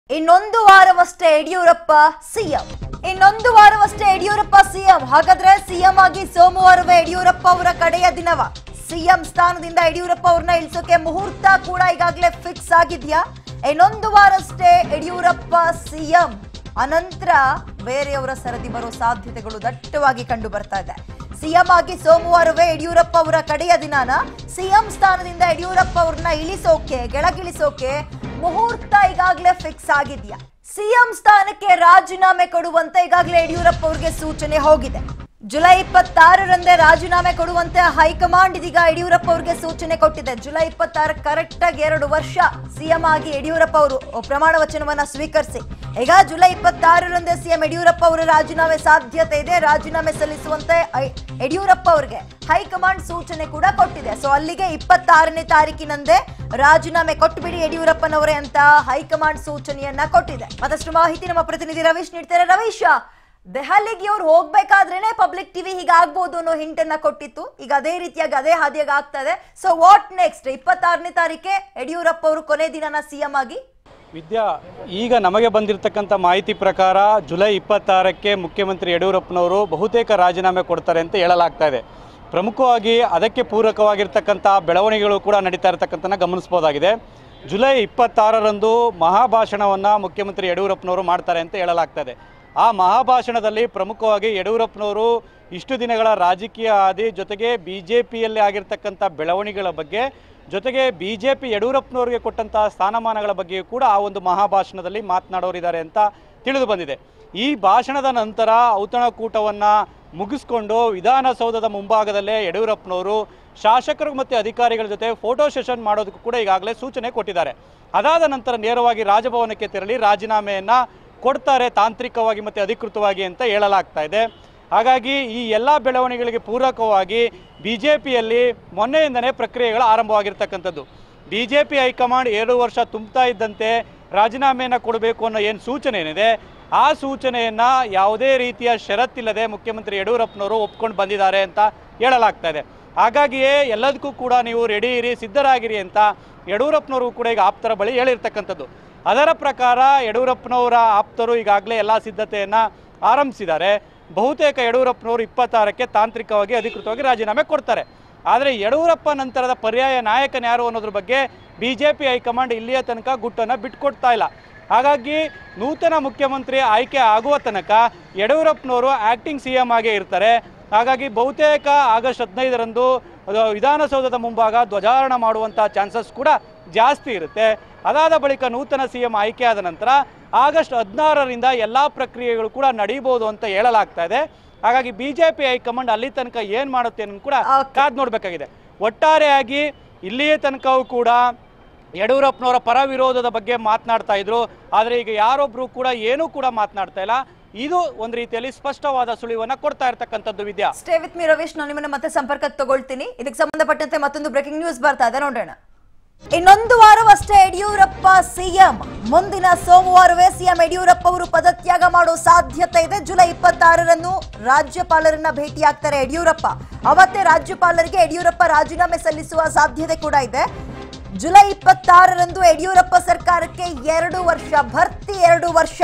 ಇನ್ನೊಂದು ವಾರವಷ್ಟೇ ಯಡಿಯೂರಪ್ಪ ಸಿಎಂ ಇನ್ನೊಂದು ವಾರವಷ್ಟೇ ಯಡಿಯೂರಪ್ಪ ಸಿಎಂ ಹಾಗಾದ್ರೆ ಸಿಎಂ ಆಗಿ ಸೋಮವಾರವೇ ಯಡಿಯೂರಪ್ಪ ಅವರ ಕಡೆಯ ದಿನವ ಸಿಎಂ ಸ್ಥಾನದಿಂದ ಯಡಿಯೂರಪ್ಪ ಅವ್ರನ್ನ ಇಳಿಸೋಕೆ ಮುಹೂರ್ತ ಕೂಡ ಈಗಾಗಲೇ ಫಿಕ್ಸ್ ಆಗಿದ್ಯಾ ಇನ್ನೊಂದು ವಾರಷ್ಟೇ ಯಡಿಯೂರಪ್ಪ ಸಿಎಂ ಅನಂತರ ಬೇರೆಯವರ ಸರದಿ ಬರೋ ಸಾಧ್ಯತೆಗಳು ದಟ್ಟವಾಗಿ ಕಂಡು ಬರ್ತಾ ಇದೆ ಸಿಎಂ ಆಗಿ ಸೋಮವಾರವೇ ಯಡಿಯೂರಪ್ಪ ಅವರ ಕಡೆಯ ದಿನಾನ ಸಿಎಂ ಸ್ಥಾನದಿಂದ ಯಡಿಯೂರಪ್ಪ ಅವ್ರನ್ನ ಇಳಿಸೋಕೆ ಕೆಳಗಿಳಿಸೋಕೆ ಮುಹೂರ್ತ ಈಗಾಗಲೇ ಫಿಕ್ಸ್ ಆಗಿದ್ಯಾ ಸಿಎಂ ಸ್ಥಾನಕ್ಕೆ ರಾಜೀನಾಮೆ ಕೊಡುವಂತೆ ಈಗಾಗಲೇ ಯಡಿಯೂರಪ್ಪ ಅವ್ರಿಗೆ ಸೂಚನೆ ಹೋಗಿದೆ ಜುಲೈ ಇಪ್ಪತ್ತಾರರಂದೇ ರಾಜೀನಾಮೆ ಕೊಡುವಂತೆ ಹೈಕಮಾಂಡ್ ಇದೀಗ ಯಡಿಯೂರಪ್ಪ ಅವ್ರಿಗೆ ಸೂಚನೆ ಕೊಟ್ಟಿದೆ ಜುಲೈ ಇಪ್ಪತ್ತಾರ ಕರೆಕ್ಟ್ ಆಗಿ ಎರಡು ವರ್ಷ ಸಿಎಂ ಆಗಿ ಯಡಿಯೂರಪ್ಪ ಅವರು ಪ್ರಮಾಣ ವಚನವನ್ನ ಸ್ವೀಕರಿಸಿ ಈಗ ಜುಲೈ ಇಪ್ಪತ್ತಾರರಂದೇ ಸಿಎಂ ಯಡಿಯೂರಪ್ಪ ಅವರ ರಾಜೀನಾಮೆ ಸಾಧ್ಯತೆ ಇದೆ ರಾಜೀನಾಮೆ ಸಲ್ಲಿಸುವಂತೆ ಐ- ಯಡಿಯೂರಪ್ಪ ಅವರಿಗೆ ಹೈಕಮಾಂಡ್ ಸೂಚನೆ ಕೂಡ ಕೊಟ್ಟಿದೆ ಸೊ ಅಲ್ಲಿಗೆ ಇಪ್ಪತ್ತಾರನೇ ತಾರೀಕಿನಂದೇ ರಾಜೀನಾಮೆ ಕೊಟ್ಬಿಡಿ ಯಡಿಯೂರಪ್ಪನವರೇ ಅಂತ ಹೈಕಮಾಂಡ್ ಸೂಚನೆಯನ್ನ ಕೊಟ್ಟಿದೆ ಮತ್ತಷ್ಟು ಮಾಹಿತಿ ನಮ್ಮ ಪ್ರತಿನಿಧಿ ರವೀಶ್ ನೀಡ್ತಾರೆ ರವೀಶ್ ದೆಹಲಿಗೆ ಅವ್ರು ಹೋಗ್ಬೇಕಾದ್ರೇನೆ ಪಬ್ಲಿಕ್ ಟಿವಿ ಹೀಗಾಗ್ಬೋದು ಅನ್ನೋ ಹಿಂಟ್ ಅನ್ನ ಕೊಟ್ಟಿತ್ತು ಈಗ ಅದೇ ರೀತಿಯಾಗಿ ಅದೇ ಹಾದಿಯಾಗಿ ಆಗ್ತಾ ಇದೆ ಸೊ ವಾಟ್ ನೆಕ್ಸ್ಟ್ ಇಪ್ಪತ್ತಾರನೇ ತಾರೀಕೆ ಯಡಿಯೂರಪ್ಪ ಅವರು ಕೊನೆ ದಿನನ ಸಿಎಂ ಆಗಿ ವಿದ್ಯಾ ಈಗ ನಮಗೆ ಬಂದಿರತಕ್ಕಂಥ ಮಾಹಿತಿ ಪ್ರಕಾರ ಜುಲೈ ಇಪ್ಪತ್ತಾರಕ್ಕೆ ಮುಖ್ಯಮಂತ್ರಿ ಯಡಿಯೂರಪ್ಪನವರು ಬಹುತೇಕ ರಾಜೀನಾಮೆ ಕೊಡ್ತಾರೆ ಅಂತ ಹೇಳಲಾಗ್ತಾ ಇದೆ ಪ್ರಮುಖವಾಗಿ ಅದಕ್ಕೆ ಪೂರಕವಾಗಿರ್ತಕ್ಕಂಥ ಬೆಳವಣಿಗೆಗಳು ಕೂಡ ನಡೀತಾ ಇರತಕ್ಕಂಥ ಗಮನಿಸ್ಬೋದಾಗಿದೆ ಜುಲೈ ಇಪ್ಪತ್ತಾರರಂದು ಮಹಾಭಾಷಣವನ್ನು ಮುಖ್ಯಮಂತ್ರಿ ಯಡಿಯೂರಪ್ಪನವರು ಮಾಡ್ತಾರೆ ಅಂತ ಹೇಳಲಾಗ್ತಾ ಇದೆ ಆ ಮಹಾಭಾಷಣದಲ್ಲಿ ಪ್ರಮುಖವಾಗಿ ಯಡಿಯೂರಪ್ಪನವರು ಇಷ್ಟು ದಿನಗಳ ರಾಜಕೀಯ ಹಾದಿ ಜೊತೆಗೆ ಬಿ ಜೆ ಪಿಯಲ್ಲಿ ಆಗಿರ್ತಕ್ಕಂಥ ಬೆಳವಣಿಗೆಗಳ ಬಗ್ಗೆ ಜೊತೆಗೆ ಬಿ ಜೆ ಪಿ ಯಡಿಯೂರಪ್ಪನವರಿಗೆ ಕೊಟ್ಟಂತಹ ಸ್ಥಾನಮಾನಗಳ ಬಗ್ಗೆಯೂ ಕೂಡ ಆ ಒಂದು ಮಹಾಭಾಷಣದಲ್ಲಿ ಮಾತನಾಡೋರಿದ್ದಾರೆ ಅಂತ ತಿಳಿದು ಬಂದಿದೆ ಈ ಭಾಷಣದ ನಂತರ ಔತಣಕೂಟವನ್ನು ಮುಗಿಸ್ಕೊಂಡು ವಿಧಾನಸೌಧದ ಮುಂಭಾಗದಲ್ಲೇ ಯಡಿಯೂರಪ್ಪನವರು ಶಾಸಕರು ಮತ್ತು ಅಧಿಕಾರಿಗಳ ಜೊತೆ ಫೋಟೋ ಸೆಷನ್ ಮಾಡೋದಕ್ಕೂ ಕೂಡ ಈಗಾಗಲೇ ಸೂಚನೆ ಕೊಟ್ಟಿದ್ದಾರೆ ಅದಾದ ನಂತರ ನೇರವಾಗಿ ರಾಜಭವನಕ್ಕೆ ತೆರಳಿ ರಾಜೀನಾಮೆಯನ್ನು ಕೊಡ್ತಾರೆ ತಾಂತ್ರಿಕವಾಗಿ ಮತ್ತು ಅಧಿಕೃತವಾಗಿ ಅಂತ ಹೇಳಲಾಗ್ತಾ ಇದೆ ಹಾಗಾಗಿ ಈ ಎಲ್ಲ ಬೆಳವಣಿಗೆಗಳಿಗೆ ಪೂರಕವಾಗಿ ಬಿ ಜೆ ಪಿಯಲ್ಲಿ ಮೊನ್ನೆಯಿಂದನೇ ಪ್ರಕ್ರಿಯೆಗಳು ಆರಂಭವಾಗಿರ್ತಕ್ಕಂಥದ್ದು ಬಿ ಜೆ ಪಿ ಹೈಕಮಾಂಡ್ ಎರಡು ವರ್ಷ ತುಂಬ್ತಾ ಇದ್ದಂತೆ ರಾಜೀನಾಮೆಯನ್ನು ಕೊಡಬೇಕು ಅನ್ನೋ ಏನು ಸೂಚನೆ ಏನಿದೆ ಆ ಸೂಚನೆಯನ್ನು ಯಾವುದೇ ರೀತಿಯ ಷರತ್ತಿಲ್ಲದೆ ಮುಖ್ಯಮಂತ್ರಿ ಯಡಿಯೂರಪ್ಪನವರು ಒಪ್ಕೊಂಡು ಬಂದಿದ್ದಾರೆ ಅಂತ ಹೇಳಲಾಗ್ತಾ ಇದೆ ಹಾಗಾಗಿಯೇ ಎಲ್ಲದಕ್ಕೂ ಕೂಡ ನೀವು ರೆಡಿ ಇರಿ ಸಿದ್ಧರಾಗಿರಿ ಅಂತ ಯಡಿಯೂರಪ್ಪನವರು ಕೂಡ ಈಗ ಆಪ್ತರ ಬಳಿ ಹೇಳಿರ್ತಕ್ಕಂಥದ್ದು ಅದರ ಪ್ರಕಾರ ಯಡಿಯೂರಪ್ಪನವರ ಆಪ್ತರು ಈಗಾಗಲೇ ಎಲ್ಲ ಸಿದ್ಧತೆಯನ್ನು ಆರಂಭಿಸಿದ್ದಾರೆ ಬಹುತೇಕ ಯಡಿಯೂರಪ್ಪನವರು ಇಪ್ಪತ್ತಾರಕ್ಕೆ ತಾಂತ್ರಿಕವಾಗಿ ಅಧಿಕೃತವಾಗಿ ರಾಜೀನಾಮೆ ಕೊಡ್ತಾರೆ ಆದರೆ ಯಡಿಯೂರಪ್ಪ ನಂತರದ ಪರ್ಯಾಯ ನಾಯಕನ ಯಾರು ಅನ್ನೋದ್ರ ಬಗ್ಗೆ ಬಿ ಜೆ ಪಿ ಹೈಕಮಾಂಡ್ ಇಲ್ಲಿಯ ತನಕ ಗುಟ್ಟನ್ನು ಬಿಟ್ಕೊಡ್ತಾ ಇಲ್ಲ ಹಾಗಾಗಿ ನೂತನ ಮುಖ್ಯಮಂತ್ರಿ ಆಯ್ಕೆ ಆಗುವ ತನಕ ಯಡಿಯೂರಪ್ಪನವರು ಆ್ಯಕ್ಟಿಂಗ್ ಸಿ ಎಂ ಆಗೇ ಇರ್ತಾರೆ ಹಾಗಾಗಿ ಬಹುತೇಕ ಆಗಸ್ಟ್ ಹದಿನೈದರಂದು ಅದು ವಿಧಾನಸೌಧದ ಮುಂಭಾಗ ಧ್ವಜಾರೋಹಣ ಮಾಡುವಂಥ ಚಾನ್ಸಸ್ ಕೂಡ ಜಾಸ್ತಿ ಇರುತ್ತೆ ಅದಾದ ಬಳಿಕ ನೂತನ ಸಿ ಎಂ ಆಯ್ಕೆ ಆದ ನಂತರ ಆಗಸ್ಟ್ ಹದಿನಾರರಿಂದ ಎಲ್ಲ ಪ್ರಕ್ರಿಯೆಗಳು ಕೂಡ ನಡೀಬೋದು ಅಂತ ಹೇಳಲಾಗ್ತಾ ಇದೆ ಹಾಗಾಗಿ ಬಿ ಜೆ ಪಿ ಹೈಕಮಾಂಡ್ ಅಲ್ಲಿ ತನಕ ಏನು ಮಾಡುತ್ತೆ ಅನ್ನೋದು ಕೂಡ Okay. ಕಾದ್ ನೋಡಬೇಕಾಗಿದೆ ಒಟ್ಟಾರೆಯಾಗಿ ಇಲ್ಲಿಯ ತನಕವೂ ಕೂಡ ಯಡಿಯೂರಪ್ಪನವರ ಪರ ವಿರೋಧದ ಬಗ್ಗೆ ಮಾತನಾಡ್ತಾ ಇದ್ರು ಆದರೆ ಈಗ ಯಾರೊಬ್ರು ಕೂಡ ಏನೂ ಕೂಡ ಮಾತನಾಡ್ತಾ ಇಲ್ಲ ಇದು ಒಂದು ರೀತಿಯಲ್ಲಿ ಸ್ಪಷ್ಟವಾದ ಸುಳಿವನ್ನ ಕೊಡ್ತಾ ಇರ್ತಕ್ಕಂಥದ್ದು Vidya stay with me Ravish ನಾನು ನಿಮ್ಮನ್ನ ಮತ್ತೆ ಸಂಪರ್ಕಕ್ಕೆ ತಗೊಳ್ತೀನಿ ಇದಕ್ಕೆ ಸಂಬಂಧಪಟ್ಟಂತೆ ಮತ್ತೊಂದು ಬ್ರೇಕಿಂಗ್ ನ್ಯೂಸ್ ಬರ್ತಾ ಇದೆ ನೋಡೋಣ ಇನ್ನೊಂದು ವಾರವಷ್ಟೇ ಯಡಿಯೂರಪ್ಪ ಸಿಎಂ ಮುಂದಿನ ಸೋಮವಾರವೇ ಸಿಎಂ ಯಡಿಯೂರಪ್ಪ ಅವರು ಪದತ್ಯಾಗ ಮಾಡೋ ಸಾಧ್ಯತೆ ಇದೆ ಜುಲೈ ಇಪ್ಪತ್ತಾರರಂದು ರಾಜ್ಯಪಾಲರನ್ನ ಭೇಟಿಯಾಗ್ತಾರೆ ಯಡಿಯೂರಪ್ಪ ಅವತ್ತೇ ರಾಜ್ಯಪಾಲರಿಗೆ ಯಡಿಯೂರಪ್ಪ ರಾಜೀನಾಮೆ ಸಲ್ಲಿಸುವ ಸಾಧ್ಯತೆ ಕೂಡ ಇದೆ ಜುಲೈ ಇಪ್ಪತ್ತಾರರಂದು ಯಡಿಯೂರಪ್ಪ ಸರ್ಕಾರಕ್ಕೆ ಎರಡು ವರ್ಷ ಭರ್ತಿ ಎರಡು ವರ್ಷ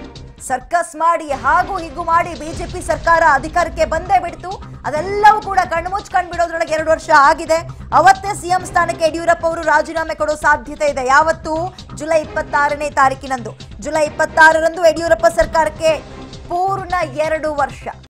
ಸರ್ಕಸ್ ಮಾಡಿ ಹಾಗೂ ಹೀಗೂ ಮಾಡಿ ಬಿಜೆಪಿ ಸರ್ಕಾರ ಅಧಿಕಾರಕ್ಕೆ ಬಂದೇ ಬಿಡ್ತು ಅದೆಲ್ಲವೂ ಕೂಡ ಕಣ್ಮುಚ್ ಕಂಡ್ಬಿಡೋದ್ರೊಳಗೆ ಎರಡು ವರ್ಷ ಆಗಿದೆ ಅವತ್ತೇ ಸಿಎಂ ಸ್ಥಾನಕ್ಕೆ ಯಡಿಯೂರಪ್ಪ ಅವರು ರಾಜೀನಾಮೆ ಕೊಡೋ ಸಾಧ್ಯತೆ ಇದೆ ಯಾವತ್ತು ಜುಲೈ ಇಪ್ಪತ್ತಾರನೇ ತಾರೀಕಿನಂದು ಜುಲೈ ಇಪ್ಪತ್ತಾರರಂದು ಯಡಿಯೂರಪ್ಪ ಸರ್ಕಾರಕ್ಕೆ ಪೂರ್ಣ ಎರಡು ವರ್ಷ